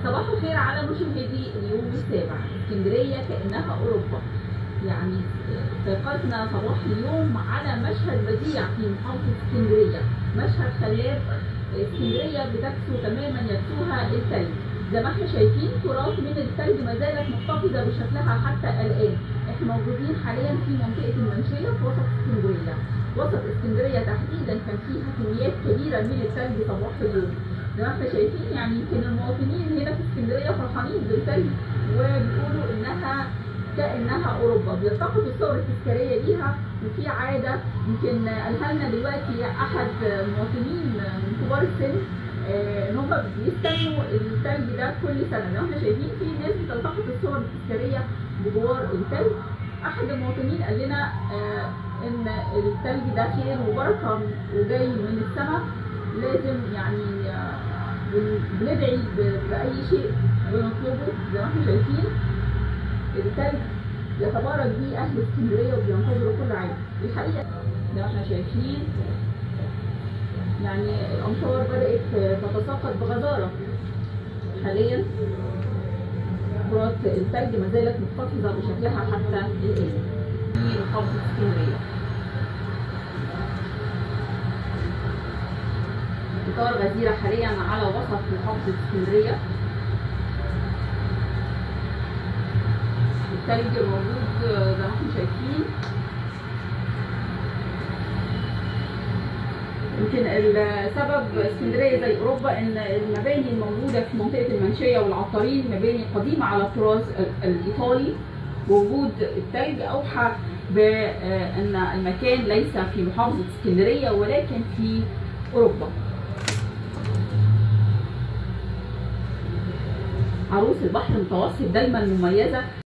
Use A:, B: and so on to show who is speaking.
A: صباح الخير على مشاهدي اليوم السابع اسكندريه كانها اوروبا يعني استيقظنا صباح اليوم على مشهد بديع في محافظه اسكندريه مشهد خلاب اسكندريه بتكسو تماما يكسوها الثلج زي ما احنا شايفين تراث من الثلج ما زالت محتفظه بشكلها حتى الان احنا موجودين حاليا في منطقه المنشيه في وسط اسكندريه وسط اسكندريه تحديدا كان فيها كميات كبيره من الثلج صباح اليوم زي ما احنا شايفين يعني يمكن المواطنين هنا في اسكندريه فرحانين بالثلج وبيقولوا انها كانها اوروبا بيلتقطوا الصور التذكاريه ليها وفي عاده يمكن قالها لنا دلوقتي احد المواطنين من كبار السن آه، ان هم بيستنوا الثلج ده كل سنه زي ما احنا شايفين في ناس بتلتقط الصور التذكاريه بجوار الثلج احد المواطنين قال لنا آه، ان الثلج ده خير وبركه وجاي من السماء لازم يعني آه، بن- بندعي ب- باي شيء بنطلبه زي ما احنا شايفين الثلج يتبارك بيه اهل اسكندريه وبينتظروا كل عام الحقيقه زي ما احنا شايفين يعني الامطار بدات تتساقط بغزاره حاليا كرات الثلج ما زالت محتفظه بشكلها حتى الان في محافظه اسكندريه قطار غزيره حاليا على وسط محافظه اسكندريه الثلج موجود زي ما احنا شايفين يمكن السبب اسكندريه زي اوروبا ان المباني الموجوده في منطقه المنشيه والعطارين مباني قديمه على الطراز ال- الايطالي ووجود الثلج اوحى بان المكان ليس في محافظه اسكندريه ولكن في اوروبا عروس البحر المتوسط دايما مميزه